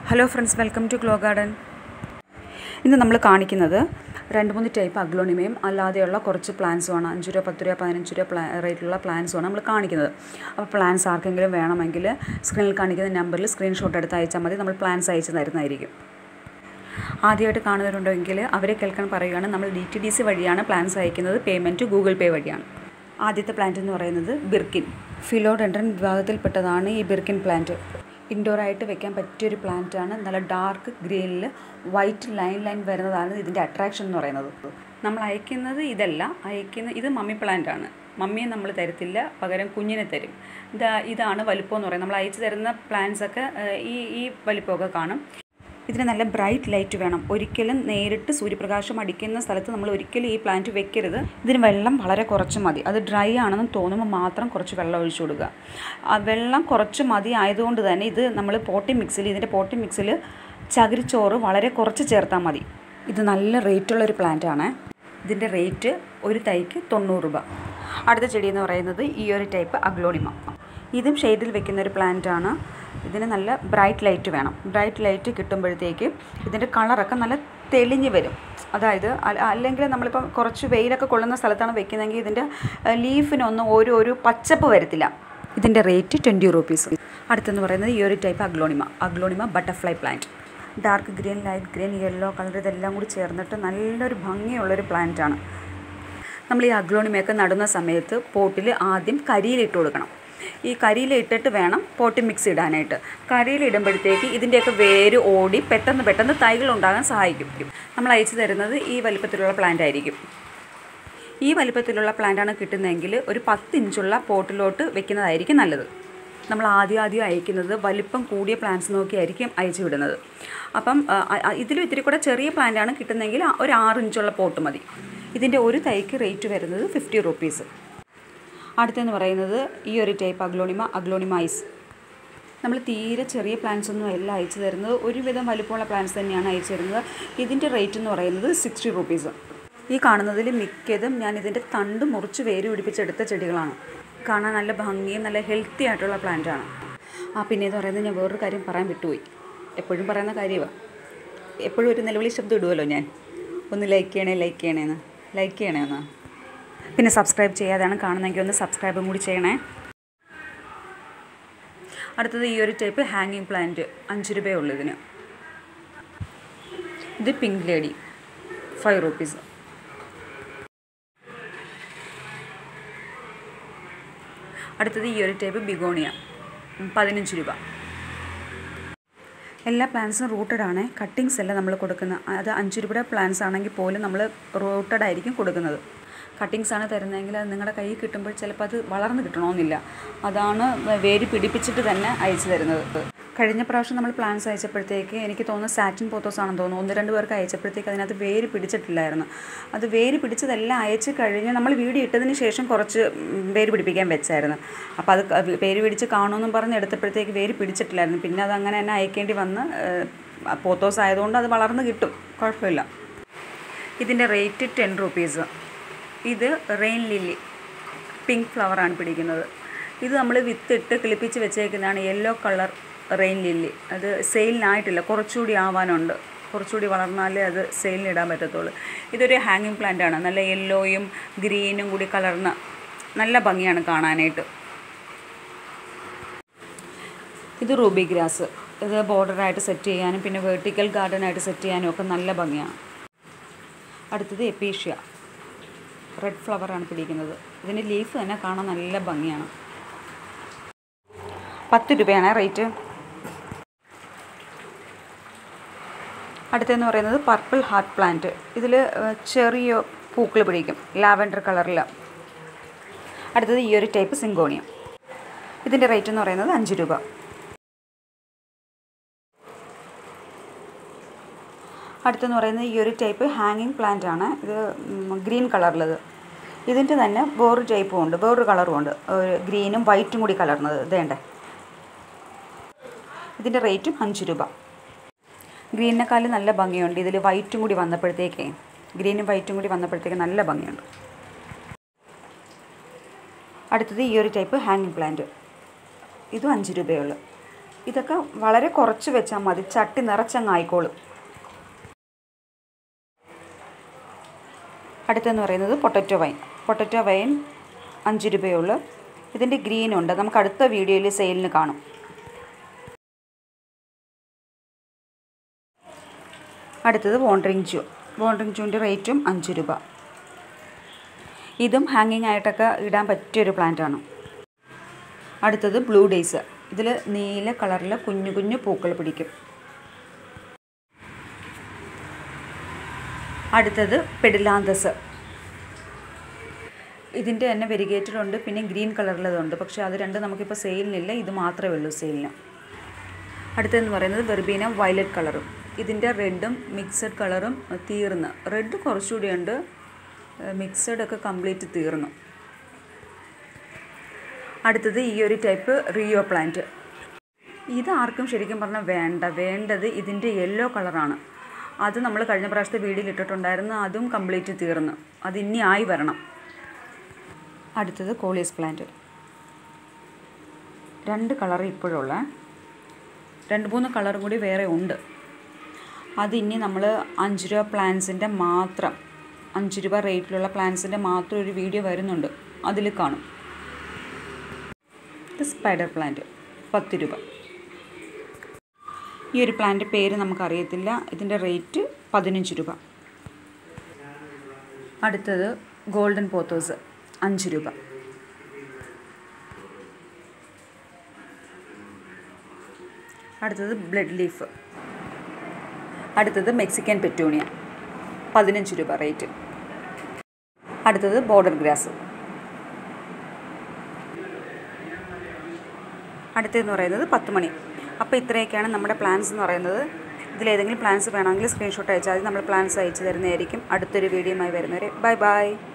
hello friends welcome to Glow Garden ഇന്ന് നമ്മൾ കാണിക്കുന്നത് രണ്ട് മൂന്ന് ടൈപ്പ് അഗ്ലോണിമയും അല്ലാതെയുള്ള കുറച്ച് പ്ലാന്റ്സുമാണ് അഞ്ച് രൂപ പത്ത് രൂപ പതിനഞ്ച് രൂപ പ്ലാ റേറ്റിലുള്ള പ്ലാന്റ്സുമാണ് നമ്മൾ കാണിക്കുന്നത് അപ്പോൾ പ്ലാന്റ്സ് ആർക്കെങ്കിലും വേണമെങ്കിൽ സ്ക്രീനിൽ കാണിക്കുന്ന നമ്പറിൽ സ്ക്രീൻഷോട്ട് എടുത്ത് അയച്ചാൽ മതി നമ്മൾ പ്ലാന്റ്സ് അയച്ചു തരുന്നതായിരിക്കും ആദ്യമായിട്ട് കാണുന്നവരുണ്ടെങ്കിൽ അവരെ കേൾക്കാൻ പറയുകയാണ് നമ്മൾ ഡി ടി ഡി സി വഴിയാണ് പ്ലാൻസ് അയക്കുന്നത് പേയ്മെൻറ്റ് ഗൂഗിൾ പേ വഴിയാണ് ആദ്യത്തെ പ്ലാന്റ് എന്ന് പറയുന്നത് ബിർക്കിൻ ഫിലോഡെൻഡ്രൻ വിഭാഗത്തിൽപ്പെട്ടതാണ് ഈ ബിർക്കിൻ പ്ലാന്റ് ഇൻഡോർ ആയിട്ട് വെക്കാൻ പറ്റിയൊരു പ്ലാന്റാണ് നല്ല ഡാർക്ക് ഗ്രീനിൽ വൈറ്റ് ലൈൻ ലൈൻ വരുന്നതാണ് ഇതിൻ്റെ അട്രാക്ഷൻ എന്ന് പറയുന്നത് നമ്മൾ അയക്കുന്നത് ഇതല്ല അയക്കുന്ന ഇത് മമ്മി പ്ലാന്റ് ആണ് മമ്മിയെ നമ്മൾ തരത്തില്ല പകരം കുഞ്ഞിനെ തരും ഇതാ ഇതാണ് വലിപ്പം എന്ന് പറയുന്നത് നമ്മൾ അയച്ചു തരുന്ന പ്ലാന്റ്സ് ഒക്കെ ഏഹ്, ഈ ഈ വലിപ്പമൊക്കെ കാണും ഇതിന് നല്ല ബ്രൈറ്റ് ലൈറ്റ് വേണം ഒരിക്കലും നേരിട്ട് സൂര്യപ്രകാശം അടിക്കുന്ന സ്ഥലത്ത് നമ്മൾ ഒരിക്കലും ഈ പ്ലാന്റ് വെക്കരുത് ഇതിന് വെള്ളം വളരെ കുറച്ച് മതി അത് ഡ്രൈ ആണെന്ന് തോന്നുമ്പോൾ മാത്രം കുറച്ച് വെള്ളം ഒഴിച്ചു കൊടുക്കുക ആ വെള്ളം കുറച്ച് മതി ആയതുകൊണ്ട് തന്നെ ഇത് നമ്മൾ പോട്ടി മിക്സിൽ ഇതിൻ്റെ പോട്ടി മിക്സിൽ ചകിരിച്ചോറ് വളരെ കുറച്ച് ചേർത്താൽ മതി ഇത് നല്ല റേറ്റുള്ളൊരു പ്ലാന്റ് ആണ് ഇതിൻ്റെ റേറ്റ് ഒരു തൈക്ക് തൊണ്ണൂറ് രൂപ അടുത്ത ചെടി എന്ന് പറയുന്നത് ഈ ഒരു ടൈപ്പ് അഗ്ലോണിമ ഇതും ഷെയ്ഡിൽ വെക്കുന്ന ഒരു പ്ലാന്റ് ആണ് ഇതിന് നല്ല ബ്രൈറ്റ് ലൈറ്റ് വേണം ബ്രൈറ്റ് ലൈറ്റ് കിട്ടുമ്പോഴത്തേക്ക് ഇതിൻ്റെ കളറൊക്കെ നല്ല തെളിഞ്ഞ് വരും അതായത് അ- അല്ലെങ്കിൽ നമ്മളിപ്പം കുറച്ച് വെയിലൊക്കെ കൊള്ളുന്ന സ്ഥലത്താണ് വെക്കുന്നതെങ്കിൽ ഇതിൻ്റെ ലീഫിനൊന്നും ഒരു ഒരു പച്ചപ്പ് വരത്തില്ല ഇതിൻ്റെ റേറ്റ് ട്വൻറ്റി റുപ്പീസ് അടുത്തെന്ന് പറയുന്നത് ഈ ഒരു type aglaonema aglaonema butterfly plant dark green light green yellow colour ഇതെല്ലാം കൂടി ചേർന്നിട്ട് നല്ലൊരു ഭംഗിയുള്ളൊരു പ്ലാന്റ് ആണ് നമ്മൾ ഈ അഗ്ലോണിമയൊക്കെ നടുന്ന സമയത്ത് പോട്ടിൽ ആദ്യം കരിയിലിട്ട് കൊടുക്കണം ഈ കരിയിൽ ഇട്ടിട്ട് വേണം പോട്ടി മിക്സ് ഇടാനായിട്ട് കരിയിൽ ഇടുമ്പോഴത്തേക്ക് ഇതിൻ്റെയൊക്കെ വേര് ഓടി പെട്ടെന്ന് പെട്ടെന്ന് തൈകൾ ഉണ്ടാകാൻ സഹായിക്കും നമ്മൾ അയച്ചു തരുന്നത് ഈ വലിപ്പത്തിലുള്ള പ്ലാന്റ് ആയിരിക്കും ഈ വലിപ്പത്തിലുള്ള പ്ലാന്റാണ് കിട്ടുന്നതെങ്കിൽ ഒരു പത്ത് ഇഞ്ചുള്ള പോട്ടിലോട്ട് വെക്കുന്നതായിരിക്കും നല്ലത് നമ്മൾ ആദ്യം ആദ്യം അയക്കുന്നത് വലിപ്പം കൂടിയ പ്ലാന്റ്സ് നോക്കിയായിരിക്കും അയച്ചു വിടുന്നത് അപ്പം ആ, ആ, ഇതിലും ഇത്തിരി കൂടെ ചെറിയ പ്ലാന്റാണ് കിട്ടുന്നതെങ്കിൽ ആ ഒരു ആറ് ഇഞ്ചുള്ള പോട്ട് മതി ഇതിൻ്റെ ഒരു തൈക്ക് റേറ്റ് വരുന്നത് ഫിഫ്റ്റി റുപ്പീസ് അടുത്തെന്ന് പറയുന്നത് ഈ ഒരു ടൈപ്പ് അഗ്ലോണിമ അഗ്ലോണിമൈസ് നമ്മൾ തീരെ ചെറിയ പ്ലാന്റ്സ് ഒന്നും അല്ല അയച്ചു തരുന്നത് ഒരുവിധം വലിപ്പമുള്ള പ്ലാന്റ്സ് തന്നെയാണ് അയച്ചു തരുന്നത് ഇതിൻ്റെ റേറ്റ് എന്ന് പറയുന്നത് സിക്സ്റ്റി റുപ്പീസ് ഈ കാണുന്നതിൽ മിക്കതും ഞാൻ ഇതിൻ്റെ തണ്ട് മുറിച്ച് വേര് പിടിപ്പിച്ചെടുത്ത ചെടികളാണ് കാണാൻ നല്ല ഭംഗിയും നല്ല ഹെൽത്തി ആയിട്ടുള്ള പ്ലാന്റ് ആണ് ആ പിന്നെ എന്ന് പറയുന്നത് ഞാൻ വേറൊരു കാര്യം പറയാൻ വിട്ടുപോയി എപ്പോഴും പറയുന്ന കാര്യമാണ് എപ്പോഴും ഒരു നിലവിളി ശബ്ദം ഇടുമല്ലോ ഞാൻ ഒന്ന് ലൈക്ക് ചെയ്യണേ ലൈക്ക് ചെയ്യണേന്ന് ലൈക്ക് ചെയ്യണേ ഒന്ന് പിന്നെ സബ്സ്ക്രൈബ് ചെയ്യാതെയാണ് കാണുന്നതെങ്കിൽ ഒന്ന് സബ്സ്ക്രൈബും കൂടി ചെയ്യണേ അടുത്തത് ഈ ഒരു ടൈപ്പ് ഹാങ്ങിങ് പ്ലാന്റ് അഞ്ച് രൂപയേ ഉള്ളൂ ഇതിന് ഇത് പിങ്ക് ലേഡി ഫൈവ് റുപ്പീസ് അടുത്തത് ഈ ഒരു ടൈപ്പ് ബിഗോണിയ ഉം, പതിനഞ്ച് രൂപ എല്ലാ പ്ലാന്റ്സും റൂട്ടഡ് ആണ് കട്ടിങ്സ് അല്ല നമ്മൾ കൊടുക്കുന്നത് അത് അഞ്ച് രൂപയുടെ പ്ലാന്റ്സ് ആണെങ്കിൽ പോലും നമ്മൾ റൂട്ടഡ് ആയിരിക്കും കൊടുക്കുന്നത് കട്ടിങ്സ് ആണ് തരുന്നതെങ്കിൽ അത് നിങ്ങളുടെ കയ്യിൽ കിട്ടുമ്പോൾ ചിലപ്പോൾ അത് വളർന്ന് കിട്ടണമെന്നില്ല അതാണ് വേര് പിടിപ്പിച്ചിട്ട് തന്നെ അയച്ചു തരുന്നത് കഴിഞ്ഞ പ്രാവശ്യം നമ്മൾ പ്ലാന്റ്സ് അയച്ചപ്പോഴത്തേക്ക് എനിക്ക് തോന്നുന്നു സാറ്റിൻ പോത്തോസ് ആണെന്ന് തോന്നുന്നു ഒന്ന് രണ്ട് പേർക്ക് അയച്ചപ്പോഴത്തേക്ക് അതിനകത്ത് വേര് പിടിച്ചിട്ടില്ലായിരുന്നു അത് വേര് പിടിച്ചതെല്ലാം അയച്ച് കഴിഞ്ഞ് നമ്മൾ വീഡിയോ ഇട്ടതിന് ശേഷം കുറച്ച് ഉം, വേര് പിടിപ്പിക്കാൻ വെച്ചായിരുന്നു അപ്പോൾ അത് ക- വേര് പിടിച്ച് കാണുമെന്നും പറഞ്ഞ് എടുത്തപ്പോഴത്തേക്ക് വേര് പിടിച്ചിട്ടില്ലായിരുന്നു പിന്നെ അത് അങ്ങനെ തന്നെ അയക്കേണ്ടി വന്ന് ഏഹ്, പോത്തോസ് ആയതുകൊണ്ട് അത് വളർന്ന് കിട്ടും കുഴപ്പമില്ല ഇതിൻ്റെ റേറ്റ് ടെൻ റുപ്പീസ് ഇത് റെയിൻ ലില്ലി പിങ്ക് ഫ്ലവറാണ് പിടിക്കുന്നത് ഇത് നമ്മൾ വിത്തിട്ട് കിളിപ്പിച്ച് വെച്ചേക്കുന്നതാണ് യെല്ലോ കളർ റെയിൻ ലില്ലി അത് സെയിലിനായിട്ടില്ല കുറച്ചുകൂടി ആവാനുണ്ട് കുറച്ചുകൂടി വളർന്നാലേ അത് സെയിലിന് ഇടാൻ പറ്റത്തുള്ളൂ ഇതൊരു ഹാങ്ങിങ് പ്ലാന്റ് ആണ് നല്ല യെല്ലോയും ഗ്രീനും കൂടി കലർന്ന നല്ല ഭംഗിയാണ് കാണാനായിട്ട് ഇത് റൂബി ഗ്രാസ് ഇത് ബോർഡറായിട്ട് സെറ്റ് ചെയ്യാനും പിന്നെ വെർട്ടിക്കൽ ഗാർഡനായിട്ട് സെറ്റ് ചെയ്യാനും ഒക്കെ നല്ല ഭംഗിയാണ് അടുത്തത് എപ്പീഷ്യ റെഡ് ഫ്ലവറാണ് പിടിക്കുന്നത് ഇതിൻ്റെ ലീഫ് തന്നെ കാണാൻ നല്ല ഭംഗിയാണ് പത്ത് രൂപയാണ് റേറ്റ് അടുത്തെന്ന് പറയുന്നത് പർപ്പിൾ ഹാർട്ട് പ്ലാന്റ് ഇതിൽ ചെറിയ പൂക്കൾ പിടിക്കും ലാവൻഡർ കളറിൽ അടുത്തത് ഈ ഒരു ടൈപ്പ് സിങ്കോണിയം ഇതിൻ്റെ റേറ്റ് എന്ന് പറയുന്നത് അഞ്ച് രൂപ അടുത്തെന്ന് പറയുന്നത് ഈ ഒരു ടൈപ്പ് ഹാങ്ങിങ് പ്ലാന്റ് ആണ് ഇത് ഗ്രീൻ കളറിലത് ഇതിൻ്റെ തന്നെ വേറൊരു ടൈപ്പും ഉണ്ട് വേറൊരു കളറും ഉണ്ട് ഒരു ഗ്രീനും വൈറ്റും കൂടി കലർന്നത് ഇതേണ്ടേ ഇതിൻ്റെ റേറ്റും അഞ്ച് രൂപ ഗ്രീനിനെക്കാളും നല്ല ഭംഗിയുണ്ട് ഇതിൽ വൈറ്റും കൂടി വന്നപ്പോഴത്തേക്കേ ഗ്രീനും വൈറ്റും കൂടി വന്നപ്പോഴത്തേക്ക് നല്ല ഭംഗിയുണ്ട് അടുത്തത് ഈ ഒരു ടൈപ്പ് ഹാങ്ങിങ് പ്ലാന്റ് ഇതും അഞ്ച് രൂപയേ ഉള്ളൂ ഇതൊക്കെ വളരെ കുറച്ച് വെച്ചാൽ മതി ചട്ടി നിറച്ചങ്ങ് ആയിക്കോളും അടുത്തെന്ന് പറയുന്നത് പൊട്ടറ്റോ വൈൻ പൊട്ടറ്റോ വൈൻ അഞ്ച് രൂപയുള്ളൂ ഇതിൻ്റെ ഗ്രീൻ ഉണ്ട് നമുക്ക് അടുത്ത വീഡിയോയിൽ സെയിലിന് കാണും അടുത്തത് വോണ്ടറിങ് ജൂ വോണ്ടറിങ് ജൂവിൻ്റെ റേറ്റും അഞ്ച് രൂപ ഇതും ഹാങ്ങിങ് ആയിട്ടൊക്കെ ഇടാൻ പറ്റിയൊരു പ്ലാന്റാണ് അടുത്തത് ബ്ലൂ ഡേയ്സ് ഇതിൽ നീല കളറിൽ കുഞ്ഞു കുഞ്ഞു പൂക്കൾ പിടിക്കും അടുത്തത് പെഡിലാന്തസ് ഇതിൻ്റെ തന്നെ വെരിഗേറ്റഡ് പിന്നെ ഗ്രീൻ കളറിലതുണ്ട് പക്ഷേ അത് രണ്ടും നമുക്കിപ്പോൾ സെയിലിനില്ല ഇത് മാത്രമേ ഉള്ളൂ സെയിലിന് അടുത്തതെന്ന് പറയുന്നത് വെർബീന വയലറ്റ് കളറും ഇതിൻ്റെ റെഡും മിക്സഡ് കളറും തീർന്ന് റെഡ് കുറച്ചുകൂടി ഉണ്ട് മിക്സഡ് ഒക്കെ കംപ്ലീറ്റ് തീർന്നു അടുത്തത് ഈ ഒരു ടൈപ്പ് റിയോ പ്ലാന്റ് ഇത് ആർക്കും ശരിക്കും പറഞ്ഞാൽ വേണ്ട വേണ്ടത് ഇതിൻ്റെ യെല്ലോ കളറാണ് അത് നമ്മൾ കഴിഞ്ഞ പ്രാവശ്യത്തെ വീഡിയോയിൽ ഇട്ടിട്ടുണ്ടായിരുന്നു അതും കംപ്ലീറ്റ് തീർന്നു അത് ഇനി ആയി വരണം അടുത്തത് കോളിയസ് പ്ലാന്റ് രണ്ട് കളർ ഇപ്പോഴുള്ള രണ്ട് മൂന്ന് കളർ കൂടി വേറെ ഉണ്ട് അത് ഇനി നമ്മൾ അഞ്ച് രൂപ പ്ലാൻസിൻ്റെ മാത്രം അഞ്ച് രൂപ റേറ്റിലുള്ള പ്ലാൻസിൻ്റെ മാത്രം ഒരു വീഡിയോ വരുന്നുണ്ട് അതിൽ കാണും ഇത് സ്പൈഡർ പ്ലാന്റ് പത്ത് രൂപ ഈ ഒരു പ്ലാന്റ് പേര് നമുക്കറിയത്തില്ല ഇതിൻ്റെ റേറ്റ് പതിനഞ്ച് രൂപ അടുത്തത് ഗോൾഡൻ പോത്തോസ് അഞ്ച് രൂപ അടുത്തത് ബ്ലഡ് ലീഫ് അടുത്തത് മെക്സിക്കൻ പെറ്റൂണിയ പതിനഞ്ച് രൂപ റേറ്റ് അടുത്തത് ബോർഡർ ഗ്രാസ് അടുത്തതെന്ന് പറയുന്നത് പത്ത് മണി അപ്പോൾ ഇത്രയൊക്കെയാണ് നമ്മുടെ പ്ലാൻസ് എന്ന് പറയുന്നത് ഇതിലേതെങ്കിലും പ്ലാൻസ് വേണമെങ്കിൽ സ്ക്രീൻഷോട്ട് അയച്ചാൽ മതി നമ്മൾ പ്ലാൻസ് അയച്ചു തരുന്നതായിരിക്കും അടുത്തൊരു വീഡിയോയുമായി വരുന്നവരെ ബൈ ബൈ